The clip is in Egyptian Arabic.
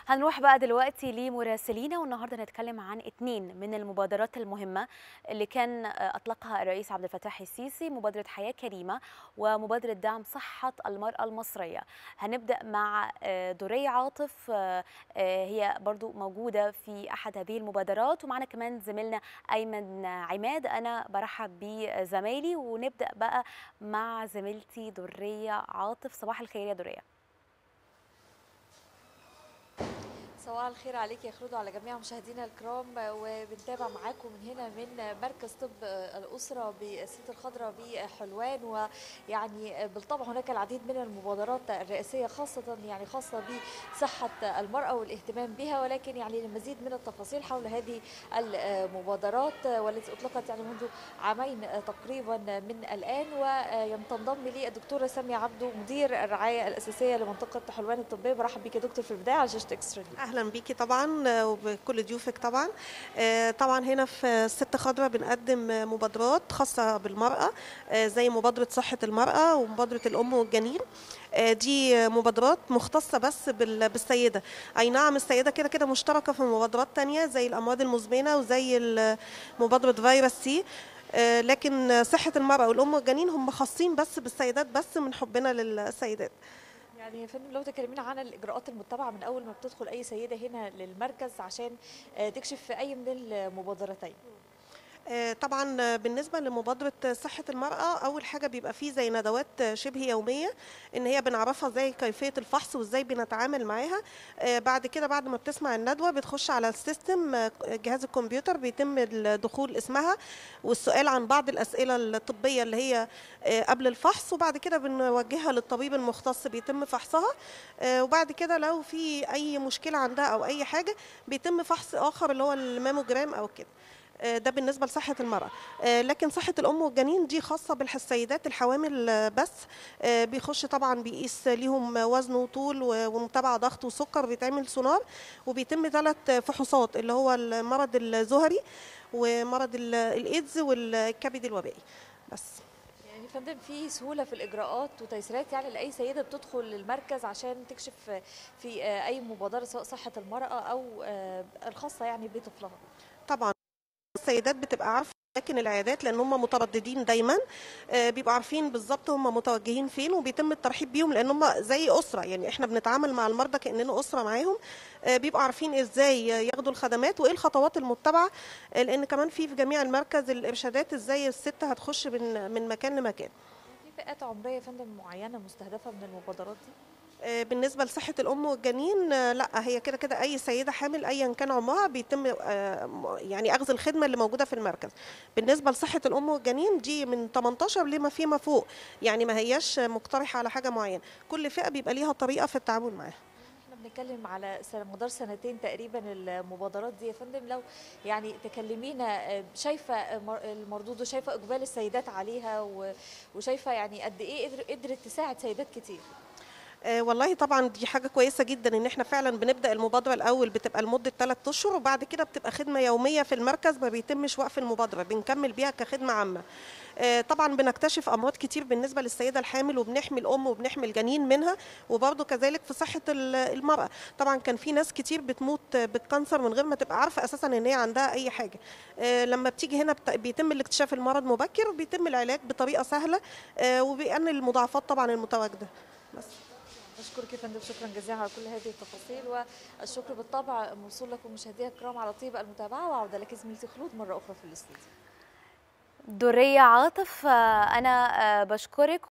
هنروح بقى دلوقتي لمراسلينا والنهارده نتكلم عن اتنين من المبادرات المهمه اللي كان اطلقها الرئيس عبد الفتاح السيسي مبادره حياه كريمه ومبادره دعم صحه المراه المصريه هنبدا مع دورية عاطف هي برضو موجوده في احد هذه المبادرات ومعنا كمان زميلنا ايمن عماد انا برحب بزمايلي ونبدا بقى مع زميلتي دورية عاطف صباح الخير يا دورية صباح الخير عليك يا خلود وعلى جميع مشاهدينا الكرام وبنتابع معاكم من هنا من مركز طب الأسرة بالسيدة الخضراء بحلوان ويعني بالطبع هناك العديد من المبادرات الرئاسية خاصة يعني خاصة بصحة المرأة والاهتمام بها ولكن يعني لمزيد من التفاصيل حول هذه المبادرات والتي أطلقت يعني منذ عامين تقريبا من الآن وينضم لي الدكتورة سامية عبدو مدير الرعاية الأساسية لمنطقة حلوان الطبية برحب بك يا دكتور في البداية على شاشة اكسترا اهلا بيكي طبعا وبكل ضيوفك طبعا طبعا هنا في الست خضراء بنقدم مبادرات خاصه بالمراه زي مبادره صحه المراه ومبادره الام والجنين دي مبادرات مختصة بس بالسيدة أي نعم السيدة كده كده مشتركة في مبادرات تانية زي الأمراض المزمنة وزي مبادرة فيروس سي لكن صحة المرأة والأم والجنين هم خاصين بس بالسيدات بس من حبنا للسيدات يعني يا فندم لو تكلمينا عن الاجراءات المتبعه من اول ما بتدخل اي سيده هنا للمركز عشان تكشف في اي من المبادرتين طبعا بالنسبة لمبادرة صحة المرأة أول حاجة بيبقى فيه زي ندوات شبه يومية إن هي بنعرفها زي كيفية الفحص وإزاي بنتعامل معاها بعد كده بعد ما بتسمع الندوة بتخش على السيستم جهاز الكمبيوتر بيتم الدخول اسمها والسؤال عن بعض الأسئلة الطبية اللي هي قبل الفحص وبعد كده بنوجهها للطبيب المختص بيتم فحصها وبعد كده لو في أي مشكلة عندها أو أي حاجة بيتم فحص آخر اللي هو الماموجرام أو كده ده بالنسبه لصحه المراه لكن صحه الام والجنين دي خاصه بالسيدات الحوامل بس بيخش طبعا بيقيس ليهم وزن وطول ومتابعه ضغط وسكر بيتعمل سونار وبيتم ثلاث فحوصات اللي هو المرض الزهري ومرض الايدز والكبد الوبائي بس يعني فندم في سهوله في الاجراءات وتيسيرات يعني لاي سيده بتدخل المركز عشان تكشف في اي مبادره سواء صحه المراه او الخاصه يعني بطفلها طبعا السيدات بتبقى عارفه اماكن العيادات لان هم مترددين دايما بيبقوا عارفين بالظبط هم متوجهين فين وبيتم الترحيب بيهم لان هم زي اسره يعني احنا بنتعامل مع المرضى كاننا اسره معاهم بيبقوا عارفين ازاي ياخدوا الخدمات وايه الخطوات المتبعه لان كمان في في جميع المركز الارشادات ازاي الست هتخش من من مكان لمكان في فئات عمريه يا فندم معينه مستهدفه من المبادرات دي بالنسبه لصحه الام والجنين لا هي كده كده اي سيده حامل ايا كان عمرها بيتم يعني اخذ الخدمه اللي موجوده في المركز بالنسبه لصحه الام والجنين دي من 18 لما فيما فوق يعني ما هياش مقترحه على حاجه معينه كل فئه بيبقى ليها طريقه في التعامل معاها احنا بنتكلم على مدار سنتين تقريبا المبادرات دي يا فندم لو يعني تكلمينا شايفه المردود وشايفه اقبال السيدات عليها وشايفه يعني قد ايه قدرت تساعد سيدات كتير آه والله طبعا دي حاجه كويسه جدا ان احنا فعلا بنبدا المبادره الاول بتبقى لمده 3 اشهر وبعد كده بتبقى خدمه يوميه في المركز ما بيتمش وقف المبادره بنكمل بيها كخدمه عامه آه طبعا بنكتشف امراض كتير بالنسبه للسيده الحامل وبنحمي الام وبنحمي الجنين منها وبرده كذلك في صحه المراه طبعا كان في ناس كتير بتموت بالكانسر من غير ما تبقى عارفه اساسا ان هي عندها اي حاجه آه لما بتيجي هنا بيتم الاكتشاف المرض مبكر وبيتم العلاج بطريقه سهله وبيقلل المضاعفات طبعا المتواجده بس أشكرك يا فندم شكرا جزيلا على كل هذه التفاصيل والشكر بالطبع موصول لكم مشاهدينا الكرام على طيب المتابعة وعودة لك زميلتي خلود مرة أخرى في الاستوديو دورية عاطف أنا بشكرك